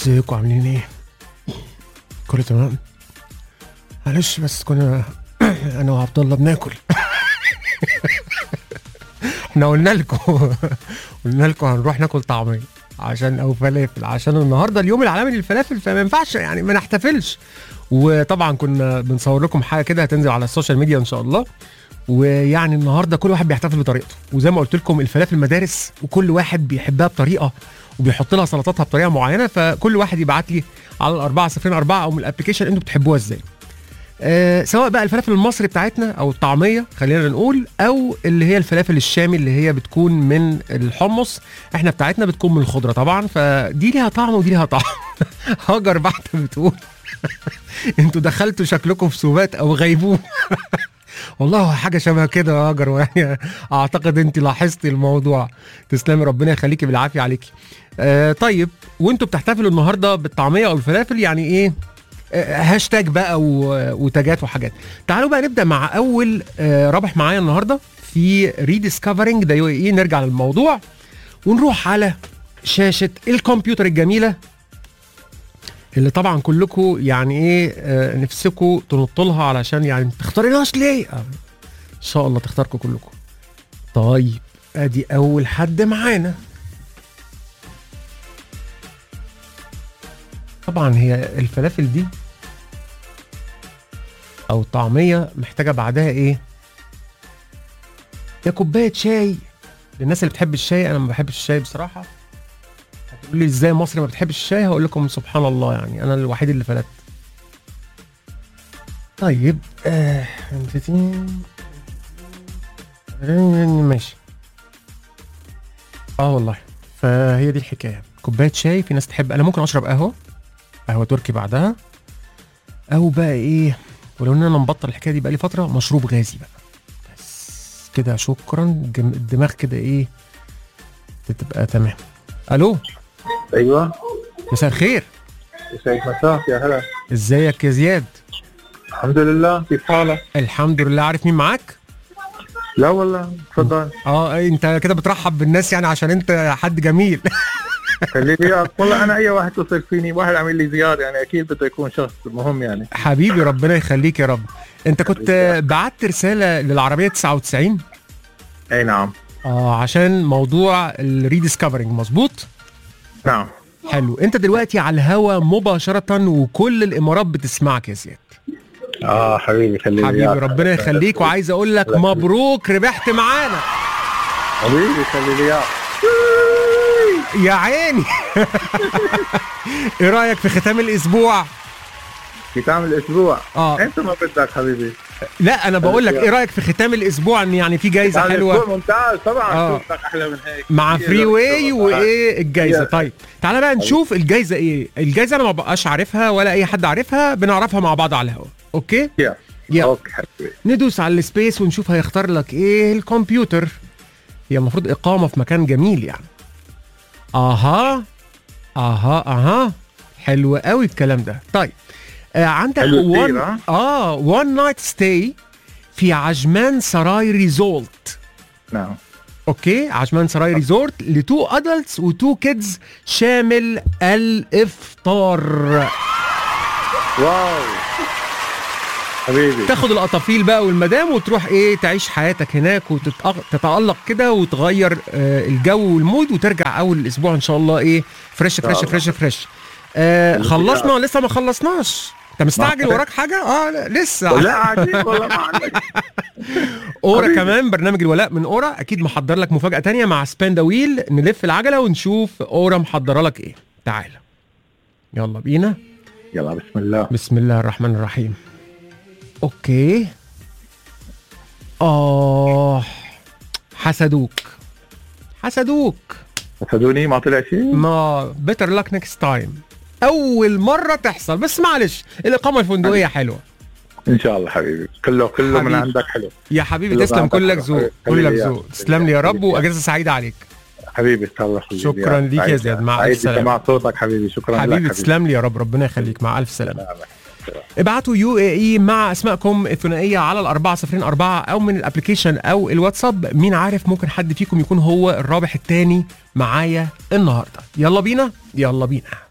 ازيكم عاملين ايه؟ كله تمام؟ معلش بس كنا انا وعبد الله بناكل احنا قلنا لكم قلنا لكم هنروح ناكل طعميه عشان او فلافل عشان النهارده اليوم العالمي للفلافل فما ينفعش يعني ما نحتفلش وطبعا كنا بنصور لكم حاجه كده هتنزل على السوشيال ميديا ان شاء الله ويعني النهارده كل واحد بيحتفل بطريقته وزي ما قلت لكم الفلافل مدارس وكل واحد بيحبها بطريقه وبيحط لها سلطاتها بطريقه معينه فكل واحد يبعت لي على الأربعة صفرين أربعة أو من الأبلكيشن أنتوا بتحبوها إزاي أه سواء بقى الفلافل المصري بتاعتنا أو الطعمية خلينا نقول أو اللي هي الفلافل الشامي اللي هي بتكون من الحمص احنا بتاعتنا بتكون من الخضرة طبعا فدي ليها طعم ودي ليها طعم هاجر بعد بتقول انتوا دخلتوا شكلكم في سبات او غيبوه والله حاجه شبه كده يا هاجر يعني اعتقد انت لاحظتي الموضوع تسلمي ربنا يخليكي بالعافيه عليكي آه طيب وانتوا بتحتفلوا النهارده بالطعميه او الفلافل يعني ايه آه هاشتاج بقى و- وتاجات وحاجات تعالوا بقى نبدا مع اول آه رابح معايا النهارده في ريديسكفرنج ده ايه نرجع للموضوع ونروح على شاشه الكمبيوتر الجميله اللي طبعا كلكم يعني ايه آه نفسكم تنطوا لها علشان يعني تختاريناش ليه؟ آه ان شاء الله تختاركم كلكم. طيب ادي اول حد معانا. طبعا هي الفلافل دي او الطعميه محتاجه بعدها ايه؟ يا كوبايه شاي للناس اللي بتحب الشاي انا ما بحبش الشاي بصراحه هتقول لي ازاي مصري ما بتحبش الشاي هقول لكم سبحان الله يعني انا الوحيد اللي فلت طيب آه نسيتين. ماشي اه والله فهي دي الحكايه كوبايه شاي في ناس تحب انا ممكن اشرب قهوه قهوه تركي بعدها او بقى ايه ولو ان انا مبطل الحكايه دي بقى لي فتره مشروب غازي بقى بس كده شكرا جم- الدماغ كده ايه تبقى تمام الو ايوه مساء الخير يسعد مساك يا هلا ازيك يا زياد الحمد لله كيف حالك؟ الحمد لله عارف مين معاك لا والله تفضل اه انت كده بترحب بالناس يعني عشان انت حد جميل خلي لي إياك. والله انا اي واحد يتصل فيني واحد عامل لي زياره يعني اكيد بده يكون شخص مهم يعني حبيبي ربنا يخليك يا رب انت كنت بعت رساله للعربيه 99 اي نعم اه عشان موضوع الريديسكفرنج مظبوط نعم حلو انت دلوقتي على الهوا مباشره وكل الامارات بتسمعك يا زياد اه حبيبي خلي لي حبيبي إياك. ربنا يخليك وعايز اقول لك مبروك ربحت معانا حبيبي خلي لي اياك يا عيني ايه رايك في ختام الاسبوع ختام الاسبوع اه انت ما بدك حبيبي لا انا بقول لك ايه رايك في ختام الاسبوع ان يعني في جايزه ختام حلوه الأسبوع ممتاز طبعا آه. شو بدك احلى من هيك مع كتير فري واي لطيف. وايه الجايزه يا. طيب تعالى بقى نشوف الجايزه ايه الجايزه انا ما بقاش عارفها ولا اي حد عارفها بنعرفها مع بعض على الهوا اوكي يا. يلا اوكي حبيبي ندوس على السبيس ونشوف هيختار لك ايه الكمبيوتر هي المفروض اقامه في مكان جميل يعني اها اها اها حلو قوي الكلام ده طيب آه عندك حلو كتير، وان ها؟ اه وان نايت ستاي في عجمان سراي ريزولت نعم اوكي عجمان سراي ريزورت لتو ادلتس وتو كيدز شامل الافطار واو حبيبي تاخد القطافيل بقى والمدام وتروح ايه تعيش حياتك هناك وتتألق كده وتغير آه الجو والمود وترجع اول الاسبوع ان شاء الله ايه فريش فريش الله. فريش فريش آه اللي خلصنا ولا لسه ما خلصناش انت مستعجل ما- وراك حاجه اه لا لسه لا عجيب والله ما عندك اورا حبيبي. كمان برنامج الولاء من اورا اكيد محضر لك مفاجاه تانية مع سباندا ويل نلف العجله ونشوف اورا محضره لك ايه تعالى يلا بينا يلا بسم الله بسم الله الرحمن الرحيم اوكي اه حسدوك حسدوك حسدوني ما طلع شيء ما بيتر لك نيكست تايم اول مره تحصل بس معلش الاقامه الفندقيه حلوه ان شاء الله حبيبي كله كله من حبيبي. عندك حلو يا حبيبي كله تسلم بعدك كلك حلو. ذوق خلي كلك لي إياك. ذوق تسلم لي يا رب خلي لي إياك. واجازه سعيده عليك حبيبي الله يخليك شكراً ليك يا زياد. مع ألف سلامة. سمع صوتك حبيبي شكرا حبيبي لك تسلم لي يا رب ربنا يخليك مع الف سلامه حبيبي ابعتوا يو اي اي مع اسمائكم الثنائيه على الأربعة صفرين أربعة او من الابلكيشن او الواتساب مين عارف ممكن حد فيكم يكون هو الرابح الثاني معايا النهارده يلا بينا يلا بينا